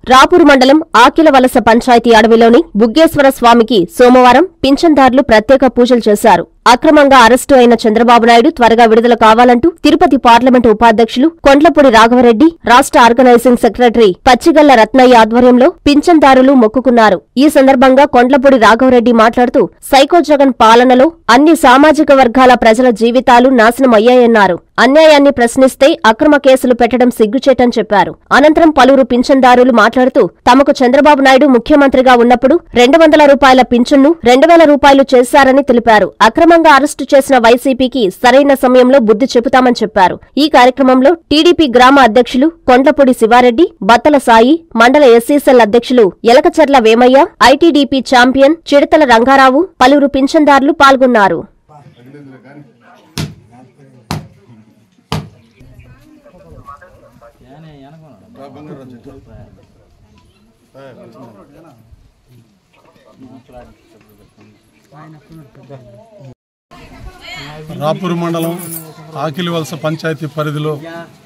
రాపూరు మండలం ఆకిలవలస పంచాయతీ అడవిలోని బుగ్గేశ్వర స్వామికి సోమవారం పింఛన్దారులు ప్రత్యేక పూజలు చేశారు అక్రమంగా అరెస్టు అయిన చంద్రబాబు నాయుడు త్వరగా విడుదల కావాలంటూ తిరుపతి పార్లమెంటు ఉపాధ్యక్షులు కొండ్లపూడి రాఘవరెడ్డి రాష్ట్ర ఆర్గనైజింగ్ సెక్రటరీ పచ్చిగల్ల రత్నయ్య ఆధ్వర్యంలో పింఛన్దారులు మొక్కుకున్నారు ఈ సందర్భంగా కొండ్లపూడి రాఘవరెడ్డి మాట్లాడుతూ సైకో జగన్ పాలనలో అన్ని సామాజిక వర్గాల ప్రజల జీవితాలు నాశనమయ్యాయన్నారు అన్యాయాన్ని ప్రశ్నిస్తే అక్రమ కేసులు పెట్టడం సిగ్గుచేటని చెప్పారు అనంతరం పలువురు పింఛన్దారులు మాట్లాడుతూ తమకు చంద్రబాబు నాయుడు ముఖ్యమంత్రిగా ఉన్నప్పుడు రెండు వందల రూపాయల పింఛన్ను రెండు వేల రూపాయలు చేశారని తెలిపారు అక్రమంగా అరెస్టు చేసిన వైసీపీకి సరైన సమయంలో బుద్ధి చెబుతామని చెప్పారు ఈ కార్యక్రమంలో టీడీపీ గ్రామ అధ్యక్షులు కొండ్లపూడి శివారెడ్డి బత్తల సాయి మండల ఎస్సీసెల్ అధ్యక్షులు ఎలకచర్ల వేమయ్య ఐటీడీపీ ఛాంపియన్ చిడతల రంగారావు పలువురు పింఛన్దారులు పాల్గొన్నారు రాపూర్ మండలం ఆకిలివలస పంచాయతీ పరిధిలో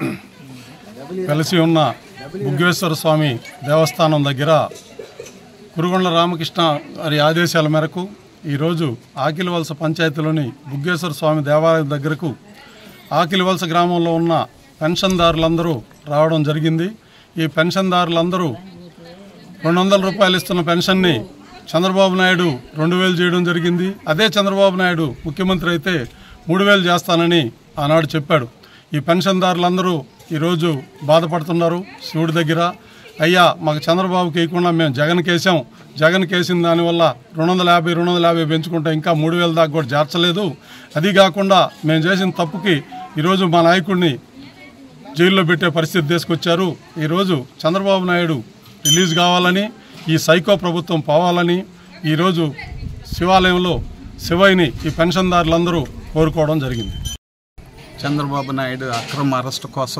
కలిసి ఉన్న బుగ్గేశ్వర స్వామి దేవస్థానం దగ్గర కురుగొండ రామకృష్ణ వారి ఆదేశాల మేరకు ఈరోజు ఆకిలివలస పంచాయతీలోని బుగ్గేశ్వర స్వామి దేవాలయం దగ్గరకు ఆకిలివలస గ్రామంలో ఉన్న పెన్షన్దారులందరూ రావడం జరిగింది ఈ పెన్షన్దారులందరూ రెండు వందల రూపాయలు ఇస్తున్న పెన్షన్ని చంద్రబాబు నాయుడు రెండు వేలు చేయడం జరిగింది అదే చంద్రబాబు నాయుడు ముఖ్యమంత్రి అయితే మూడు వేలు చేస్తానని ఆనాడు చెప్పాడు ఈ పెన్షన్దారులందరూ ఈరోజు బాధపడుతున్నారు శివుడి దగ్గర అయ్యా మాకు చంద్రబాబుకి వేయకుండా మేము జగన్ కేసాం జగన్ కేసిన దానివల్ల రెండు వందల యాభై రెండు వందల యాభై పెంచుకుంటే ఇంకా మూడు వేల దాకా కూడా చేర్చలేదు అది కాకుండా మేము చేసిన తప్పుకి ఈరోజు మా నాయకుడిని జైల్లో పెట్టే పరిస్థితి తీసుకొచ్చారు ఈరోజు చంద్రబాబు నాయుడు రిలీజ్ కావాలని ఈ సైకో ప్రభుత్వం పోవాలని ఈరోజు శివాలయంలో శివయ్యని ఈ పెన్షన్దారులందరూ కోరుకోవడం జరిగింది చంద్రబాబు నాయుడు అక్రమ అరెస్టు కోసం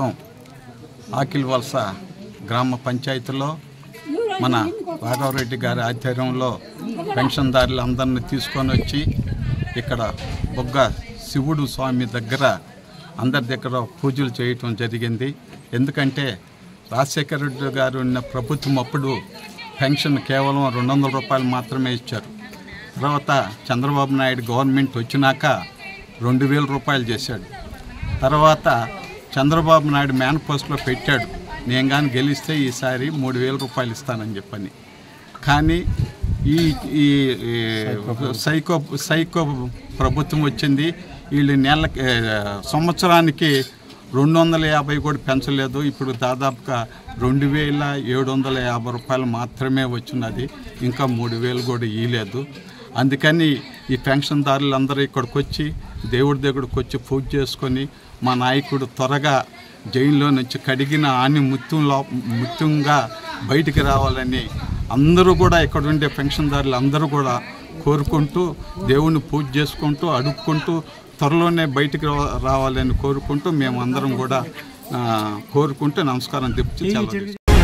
ఆకిల్ వలస గ్రామ పంచాయతీలో మన రాఘవరెడ్డి గారి ఆధ్వర్యంలో పెన్షన్దారులందరినీ తీసుకొని వచ్చి ఇక్కడ బొగ్గ శివుడు స్వామి దగ్గర అందరి దగ్గర పూజలు చేయటం జరిగింది ఎందుకంటే రాజశేఖర రెడ్డి గారు ఉన్న ప్రభుత్వం అప్పుడు పెన్షన్ కేవలం రెండు వందల రూపాయలు మాత్రమే ఇచ్చారు తర్వాత చంద్రబాబు నాయుడు గవర్నమెంట్ వచ్చినాక రెండు వేల రూపాయలు చేశాడు తర్వాత చంద్రబాబు నాయుడు మేనిఫెస్టోలో పెట్టాడు నేను కానీ గెలిస్తే ఈసారి మూడు వేల రూపాయలు ఇస్తానని చెప్పని కానీ ఈ ఈ ఈ సైకో సైకో ప్రభుత్వం వచ్చింది వీళ్ళు నెల సంవత్సరానికి రెండు వందల యాభై కూడా పెంచలేదు ఇప్పుడు దాదాపుగా రెండు వేల ఏడు వందల యాభై రూపాయలు మాత్రమే వచ్చినది ఇంకా మూడు వేలు కూడా ఇవ్వలేదు అందుకని ఈ పెన్షన్దారులందరూ ఇక్కడికి వచ్చి దేవుడి దగ్గరకు వచ్చి పూజ చేసుకొని మా నాయకుడు త్వరగా జైల్లో నుంచి కడిగిన ఆని ముత్యంలో ముత్యంగా బయటికి రావాలని అందరూ కూడా ఇక్కడ ఉండే పెన్షన్దారులు అందరూ కూడా కోరుకుంటూ దేవుణ్ణి పూజ చేసుకుంటూ అడుక్కుంటూ త్వరలోనే బయటికి రా- రావాలని కోరుకుంటూ మేము అందరం కూడా ఆ, కోరుకుంటూ నమస్కారం తెచ్చి చాలా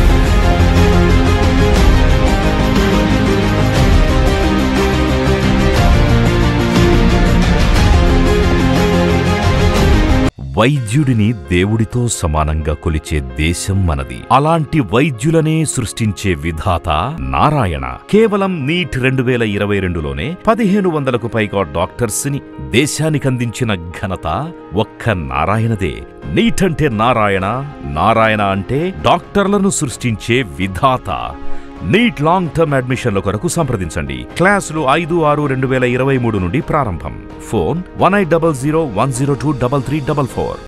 వైద్యుడిని దేవుడితో సమానంగా కొలిచే దేశం మనది అలాంటి వైద్యులనే సృష్టించే విధాత నారాయణ కేవలం నీట్ రెండు వేల ఇరవై రెండులోనే పదిహేను వందలకు పైగా డాక్టర్స్ ని దేశానికందించిన ఘనత ఒక్క నారాయణదే నీట్ అంటే నారాయణ నారాయణ అంటే డాక్టర్లను సృష్టించే విధాత నీట్ లాంగ్ టర్మ్ అడ్మిషన్ల కొరకు సంప్రదించండి క్లాసులు ఐదు ఆరు రెండు వేల ఇరవై మూడు నుండి ప్రారంభం phone one eight double zero one zero two double three double four